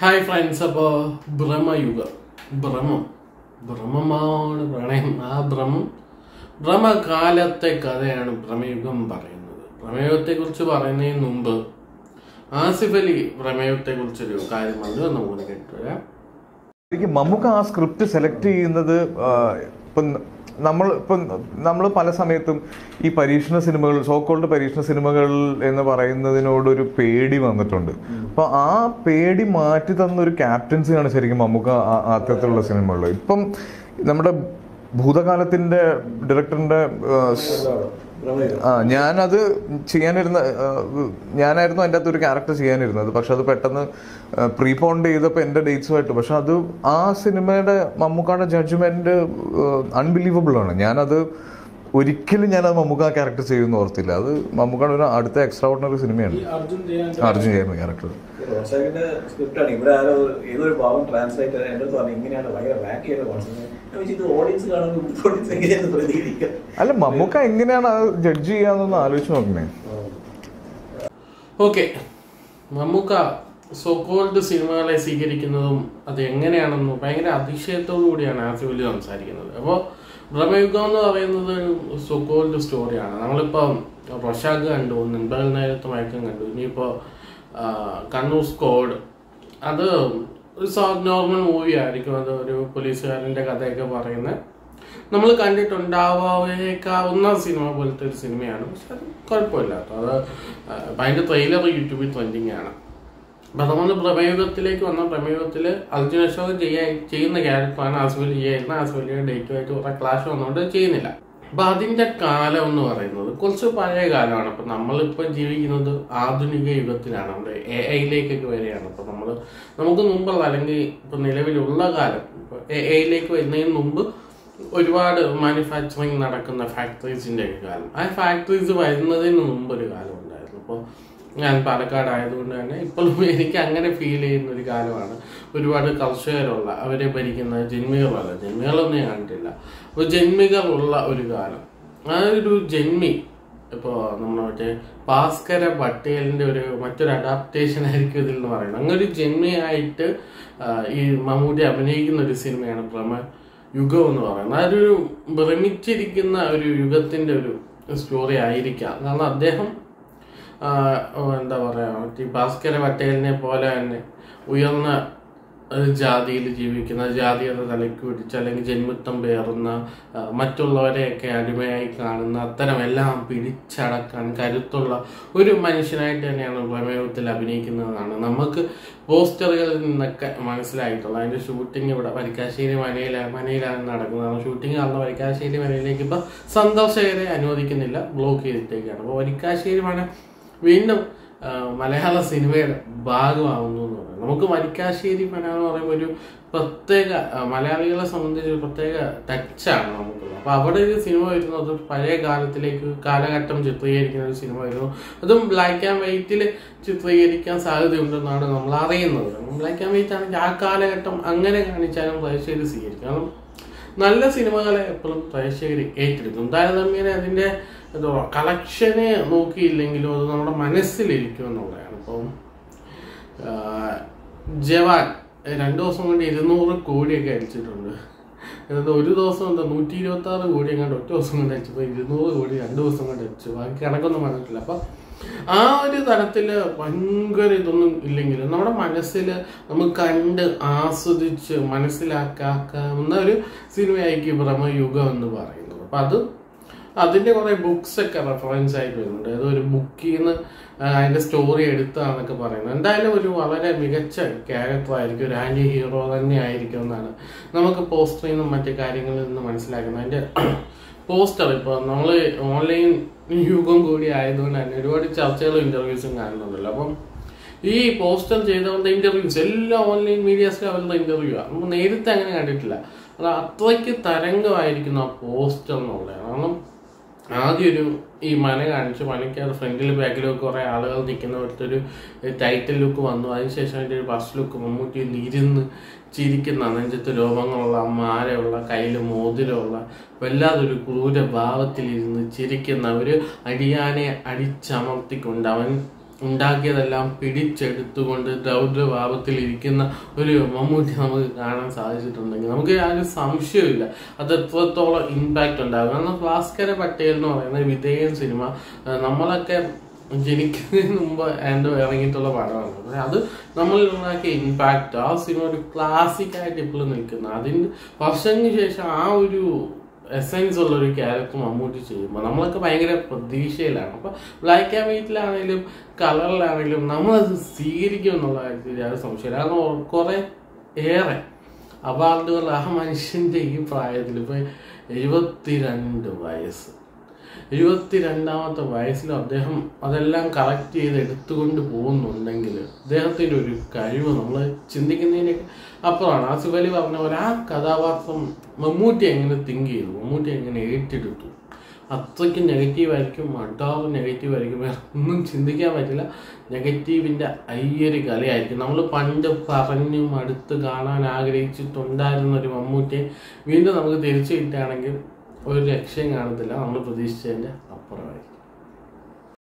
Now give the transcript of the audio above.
hi friends അപ്പോൾ ഭ്രമയുഗ ഭ്രമം ഭ്രമമാണ് പ്രണയം ആ ഭ്രമം ഭ്രമകാലത്തെ കഥയാണ് ഭ്രമയുഗം പറയുന്നത് ഭ്രമയുഗത്തെക്കുറിച്ച് പറയുന്നതിന് മുമ്പ് ആസിഫ് അലി ഭ്രമയുഗത്തെക്കുറിച്ചൊരു കാര്യം പറഞ്ഞു അത് നമുക്ക് കേട്ടുവരാം എനിക്ക് മമ്മൂക്ക ആ സ്ക്രിപ്റ്റ് സെലക്ട് ചെയ്യുന്നത് ആ, ഇപ്പം നമ്മൾ ഇപ്പം നമ്മൾ പല സമയത്തും ഈ പരീക്ഷണ സിനിമകൾ സോക്കോൾഡ് പരീക്ഷണ സിനിമകൾ എന്ന് പറയുന്നതിനോടൊരു പേടി വന്നിട്ടുണ്ട് അപ്പൊ ആ പേടി മാറ്റി തന്ന ഒരു ക്യാപ്റ്റൻസിയാണ് ശരിക്കും മമ്മൂക്ക ആ- അത്തരത്തിലുള്ള സിനിമകൾ ഇപ്പം നമ്മുടെ ഭൂതകാലത്തിന്റെ ഡയറക്ടറിന്റെ ആ ഞാനത് ചെയ്യാനിരുന്ന ആ, ഞാനായിരുന്നു അതിൻ്റെ അകത്ത് ഒരു ക്യാരക്ടർ ചെയ്യാനിരുന്നത് പക്ഷെ അത് പെട്ടെന്ന് പ്രീപോണ്ട് ചെയ്തപ്പോൾ എൻ്റെ ഡേറ്റ്സുമായിട്ട് പക്ഷെ അത് ആ സിനിമയുടെ മമ്മൂക്കായുടെ ജഡ്ജ്മെന്റ് അൺബിലീവബിൾ ആണ് ഞാനത് ഒരിക്കലും ഞാനത് മമ്മൂക്ക ക്യാരക്ടർ ചെയ്യുമെന്ന് ഓർത്തില്ല അത് മമ്മൂക്കായുടെ ഒരു അടുത്ത എക്സ്ട്രാ ഓർഡിനറി സിനിമയാണ് അർജുൻ ചെയ്യുന്ന ക്യാരക്ടർ റോസാക്കിന്റെ സ്ക്രിപ്റ്റാണ് ഇവിടെ ആരോ ഏതൊരു ഭാവം ട്രാൻസ്ലേറ്റ് എന്റെ അടുത്ത് പറഞ്ഞു ഇങ്ങനെയാണ് ഭയങ്കര ബാക്ക് ചെയ്ത കോൺസെപ്റ്റ് ഞാൻ വെച്ചാൽ ഇത് ഓഡിയൻസ് കാണുമ്പോൾ ഓഡിയൻസ് എങ്ങനെയാണ് പ്രതികരിക്കുക അല്ല മമ്മൂക്ക എങ്ങനെയാണ് അത് ജഡ്ജ് ചെയ്യാന്നൊന്ന് ആലോചിച്ച് നോക്കണേ ഓക്കെ മമ്മൂക്ക സോക്കോൾഡ് സിനിമകളെ സ്വീകരിക്കുന്നതും അത് എങ്ങനെയാണെന്ന് ഭയങ്കര അതിശയത്തോടു കൂടിയാണ് ആസിഫ് അലി സംസാരിക്കുന്നത് അപ്പോൾ ഭ്രമയുഗം എന്ന് പറയുന്നത് ഒരു സോക്കോൾഡ് സ്റ്റോറിയാണ് നമ്മളിപ്പോൾ റൊഷാഗ് കണ്ടു നിൻപകൽ നേരത്ത് മയക്കം കണ്ടു ഇനിയിപ്പോൾ കണ്ണൂർ സ്കോഡ് അത് ഒരു നോർമൽ മൂവി ആയിരിക്കും അത് ഒരു പോലീസുകാരൻ്റെ കഥയൊക്കെ പറയുന്നത് നമ്മൾ കണ്ടിട്ടുണ്ടാവാവുന്ന സിനിമ പോലത്തെ ഒരു സിനിമയാണ് പക്ഷെ അത് കുഴപ്പമില്ല കേട്ടോ അത് ആ, അപ്പൊ അതിന്റെ ട്രെയിലർ യൂട്യൂബിൽ ട്രെൻഡിങ് ആണ് അപ്പൊ നമ്മൾ പ്രമേയുഗത്തിലേക്ക് വന്ന പ്രമേയുഗത്തിൽ അർജുന അശോകൻ ചെയ്യാൻ ചെയ്യുന്ന ക്യാരക്ടറാണ് ആസ്വലി ചെയ്യുന്ന ആസ്വലിയുടെ ഡേറ്റുമായിട്ട് കുറെ ക്ലാഷ് വന്നുകൊണ്ട് ചെയ്യുന്നില്ല അപ്പൊ അതിന്റെ കാലം എന്ന് പറയുന്നത് കുറച്ച് പഴയ കാലമാണ് അപ്പൊ നമ്മളിപ്പോ ജീവിക്കുന്നത് ആധുനിക യുഗത്തിലാണ് നമ്മുടെ എ ഐയിലേക്കൊക്കെ വരികയാണ് അപ്പൊ നമ്മൾ നമുക്ക് മുമ്പുള്ള അല്ലെങ്കിൽ ഇപ്പൊ നിലവിലുള്ള കാലം ഇപ്പൊ എ ഐയിലേക്ക് വരുന്നതിന് മുമ്പ് ഒരുപാട് മാനുഫാക്ചറിങ് നടക്കുന്ന ഫാക്ടറീസിന്റെ ഒക്കെ കാലം ആ ഫാക്ടറീസ് വരുന്നതിന് മുമ്പ് ഒരു കാലം ഉണ്ടായിരുന്നു അപ്പോൾ ഞാൻ പാലക്കാട് ആയതുകൊണ്ട് തന്നെ ഇപ്പോഴും എനിക്ക് അങ്ങനെ ഫീൽ ചെയ്യുന്ന ഒരു കാലമാണ് ഒരുപാട് കർഷകരുള്ള അവരെ ഭരിക്കുന്ന ജന്മികളല്ല ജന്മികളൊന്നും ഞാൻ കണ്ടിട്ടില്ല അപ്പോൾ ജന്മികളുള്ള ഒരു കാലം ആ ഒരു ജന്മി ഇപ്പോൾ നമ്മുടെ മറ്റേ ഭാസ്കര പട്ടേലിന്റെ ഒരു മറ്റൊരു അഡാപ്റ്റേഷൻ ആയിരിക്കും ഇതിൽ എന്ന് പറയുന്നത് അങ്ങനെ ഒരു ജന്മിയായിട്ട് ആ, ഈ മമ്മൂട്ടി അഭിനയിക്കുന്ന ഒരു സിനിമയാണ് പ്രമ യുഗം എന്ന് പറയുന്നത് അതൊരു ഭ്രമിച്ചിരിക്കുന്ന ഒരു യുഗത്തിന്റെ ഒരു സ്റ്റോറി ആയിരിക്കാം കാരണം അദ്ദേഹം ആ, ഓ, എന്താ പറയാ മറ്റേ ഭാസ്കര പട്ടേലിനെ പോലെ തന്നെ ഉയർന്ന ഒരു ജാതിയിൽ ജീവിക്കുന്ന ജാതിയുടെ തലയ്ക്ക് പിടിച്ച് അല്ലെങ്കിൽ ജന്മത്വം പേറുന്ന ആ, മറ്റുള്ളവരെയൊക്കെ അടിമയായി കാണുന്ന അത്തരം എല്ലാം പിടിച്ചടക്കാൻ കരുത്തുള്ള ഒരു മനുഷ്യനായിട്ട് തന്നെയാണ് പ്രമേയത്തിൽ അഭിനയിക്കുന്നതെന്നാണ് നമുക്ക് പോസ്റ്ററുകളിൽ നിന്നൊക്കെ മനസ്സിലായിട്ടുള്ളത് അതിന്റെ ഷൂട്ടിംഗ് ഇവിടെ വരിക്കാശ്ശേരി മനയിലാണ് മനയിലാണ് നടക്കുന്നതാണ് ഷൂട്ടിംഗ് കാണുന്ന വരിക്കാശ്ശേരി മനയിലേക്ക് ഇപ്പൊ സന്ദർശകരെ അനുവദിക്കുന്നില്ല ബ്ലോക്ക് ചെയ്തിട്ടേക്കാണ് അപ്പോൾ വരിക്കാശ്ശേരി മന വീണ്ടും ആ, മലയാള സിനിമയുടെ ഭാഗമാവുന്നു എന്ന് പറയുന്നത് നമുക്ക് വരിക്കാശ്ശേരി മന എന്ന് പറയുമ്പോൾ ഒരു പ്രത്യേക ആ, മലയാളികളെ സംബന്ധിച്ച് ഒരു പ്രത്യേക ടച്ചാണ് നമുക്കുള്ളത് അപ്പൊ അവിടെ ഒരു സിനിമ വരുന്നത് പഴയ കാലത്തിലേക്ക് കാലഘട്ടം ചിത്രീകരിക്കുന്ന ഒരു സിനിമ വരുന്നു അതും ബ്ലാക്ക് ആൻഡ് വൈറ്റിൽ ചിത്രീകരിക്കാൻ സാധ്യതയുണ്ടെന്നാണ് നമ്മൾ അറിയുന്നത് ബ്ലാക്ക് ആൻഡ് വൈറ്റ് ആണെങ്കിൽ ആ കാലഘട്ടം അങ്ങനെ കാണിച്ചാലും പ്രേക്ഷകർ സ്വീകരിക്കും കാരണം നല്ല സിനിമകളെ എപ്പോഴും പ്രേക്ഷകർ ഏറ്റെടുക്കും താരതമ്യേന അതിന്റെ എന്താ കളക്ഷനെ നോക്കിയില്ലെങ്കിലും അത് നമ്മുടെ മനസ്സിലിരിക്കും എന്നുള്ളതാണ് ഇപ്പം ആഹ്, ജവാൻ രണ്ടു ദിവസം കൊണ്ട് ഇരുന്നൂറ് കോടിയൊക്കെ അടിച്ചിട്ടുണ്ട് എന്നിട്ട് ഒരു ദിവസം എന്താ നൂറ്റി ഇരുപത്തി ആറ് കോടി എങ്ങാണ്ട് ഒറ്റ ദിവസം കൊണ്ട് അടിച്ചപ്പോൾ ഇരുന്നൂറ് കോടി രണ്ട് ദിവസം കൊണ്ട് അടിച്ചു ബാക്കി കണക്കൊന്നും പറഞ്ഞിട്ടില്ല അപ്പം ആ ഒരു തരത്തില് ഭയങ്കര ഇതൊന്നും ഇല്ലെങ്കിലും നമ്മുടെ മനസ്സിൽ നമുക്ക് കണ്ട് ആസ്വദിച്ച് മനസ്സിലാക്കാവുന്ന ഒരു സിനിമയായിരിക്കും ബ്രഹ്മയുഗം എന്ന് പറയുന്നത് അപ്പം അത് അതിന്റെ കുറെ ബുക്സ് ഒക്കെ റെഫറൻസ് ആയിട്ട് വരുന്നുണ്ട് ഏതോ ഒരു ബുക്കിൽ നിന്ന് അതിന്റെ സ്റ്റോറി എടുത്താന്നൊക്കെ പറയുന്നത് എന്തായാലും ഒരു വളരെ മികച്ച ക്യാരക്ടർ ആയിരിക്കും ഒരു ആന്റി ഹീറോ തന്നെ ആയിരിക്കും എന്നാണ് നമുക്ക് പോസ്റ്ററിൽ നിന്നും മറ്റു കാര്യങ്ങളിൽ നിന്ന് മനസ്സിലാക്കുന്നത് അതിന്റെ പോസ്റ്റർ ഇപ്പോൾ നമ്മൾ ഓൺലൈൻ യുഗം കൂടി ആയതുകൊണ്ട് തന്നെ ഒരുപാട് ചർച്ചകളും ഇന്റർവ്യൂസും കാണുന്നുണ്ടല്ലോ അപ്പം ഈ പോസ്റ്റർ ചെയ്തവരുടെ ഇന്റർവ്യൂസ് എല്ലാ ഓൺലൈൻ മീഡിയാസിലും അവരുടെ ഇന്റർവ്യൂ ആണ് നമ്മൾ നേരത്തെ അങ്ങനെ കണ്ടിട്ടില്ല അത് അത്രയ്ക്ക് തരംഗമായിരിക്കുന്നു ആ പോസ്റ്റർ എന്നുള്ളത് കാരണം ആദ്യം ഒരു ഈ മന കാണിച്ചു മനയ്ക്ക് ഫ്രണ്ടിൽ ബാക്കിലും കുറെ ആളുകൾ നിൽക്കുന്ന പോലത്തെ ഒരു ടൈറ്റിൽ ലുക്ക് വന്നു അതിനുശേഷം അതിൻ്റെ ഒരു ബസ് ലുക്ക് മമ്മൂട്ടി ഒന്ന് ഇരുന്ന് ചിരിക്കുന്ന നെഞ്ചത്ത് രോമങ്ങളുള്ള മാലയുള്ള കയ്യിൽ മോതിരമുള്ള വല്ലാതൊരു ക്രൂര ഭാവത്തിലിരുന്ന് ചിരിക്കുന്ന ഒരു അടിയാനെ അടിച്ചമർത്തിക്കൊണ്ട് അവൻ ഉണ്ടാക്കിയതെല്ലാം പിടിച്ചെടുത്തുകൊണ്ട് രൗദ്രഭാവത്തിൽ ഇരിക്കുന്ന ഒരു മമ്മൂട്ടി നമുക്ക് കാണാൻ സാധിച്ചിട്ടുണ്ടെങ്കിൽ നമുക്ക് യാതൊരു സംശയമില്ല അത് എത്രത്തോളം ഇമ്പാക്റ്റ് ഉണ്ടാകും കാരണം ഭാസ്കര പട്ടേൽ എന്ന് പറയുന്ന വിധേയൻ സിനിമ ആ, നമ്മളൊക്കെ ജനിക്കുന്നതിന് മുമ്പ് എന്തോ ഇറങ്ങിയിട്ടുള്ള പടമാണ് പക്ഷെ അത് നമ്മളിൽ ഉണ്ടാക്കിയ ഇമ്പാക്റ്റ് ആ സിനിമ ഒരു ക്ലാസിക് ആയിട്ട് ഇപ്പോഴും നിൽക്കുന്ന അതിന് വർഷങ്ങൾക്ക് ശേഷം ആ ഒരു എസെൻസ് ഉള്ള ഒരു ക്യാരക്ടർ മമ്മൂട്ടി ചെയ്യുമ്പോൾ നമ്മളൊക്കെ ഭയങ്കര പ്രതീക്ഷയിലാണ് അപ്പൊ ബ്ലാക്ക് ആൻഡ് വൈറ്റിലാണെങ്കിലും കളറിലാണെങ്കിലും നമ്മളത് സ്വീകരിക്കും എന്നുള്ള കാര്യത്തിൽ യാതൊരു സംശയമില്ല കാരണം കുറെ ഏറെ അവാർഡുകൾ ആ മനുഷ്യന്റെ ഈ പ്രായത്തിൽ ഇപ്പൊ എഴുപത്തിരണ്ട് വയസ്സ് എഴുപത്തിരണ്ടാമത്തെ വയസ്സിൽ അദ്ദേഹം അതെല്ലാം കറക്റ്റ് ചെയ്ത് എടുത്തുകൊണ്ട് പോകുന്നുണ്ടെങ്കിൽ അദ്ദേഹത്തിൻ്റെ ഒരു കഴിവ് നമ്മൾ ചിന്തിക്കുന്നതിനൊക്കെ അപ്പുറമാണ് ആസിഫ് അലി പറഞ്ഞ പോലെ ആ കഥാപാത്രം മമ്മൂട്ടി എങ്ങനെ തിങ്ക് ചെയ്തു മമ്മൂട്ടി എങ്ങനെ ഏറ്റെടുത്തു അത്രയ്ക്ക് നെഗറ്റീവ് ആയിരിക്കും അഡാറ് നെഗറ്റീവ് ആയിരിക്കും വേറെ ഒന്നും ചിന്തിക്കാൻ പറ്റില്ല നെഗറ്റീവിൻ്റെ അയ്യൊരു കലയായിരിക്കും നമ്മൾ പണ്ട് പറഞ്ഞും അടുത്ത് കാണാൻ ആഗ്രഹിച്ചിട്ടുണ്ടായിരുന്ന ഒരു മമ്മൂട്ടിയെ വീണ്ടും നമുക്ക് തിരിച്ചു കിട്ടുകയാണെങ്കിൽ ഒരു രക്ഷയും കാണത്തില്ല നമ്മൾ പ്രതീക്ഷിച്ചതിൻ്റെ അപ്പുറമായിരിക്കും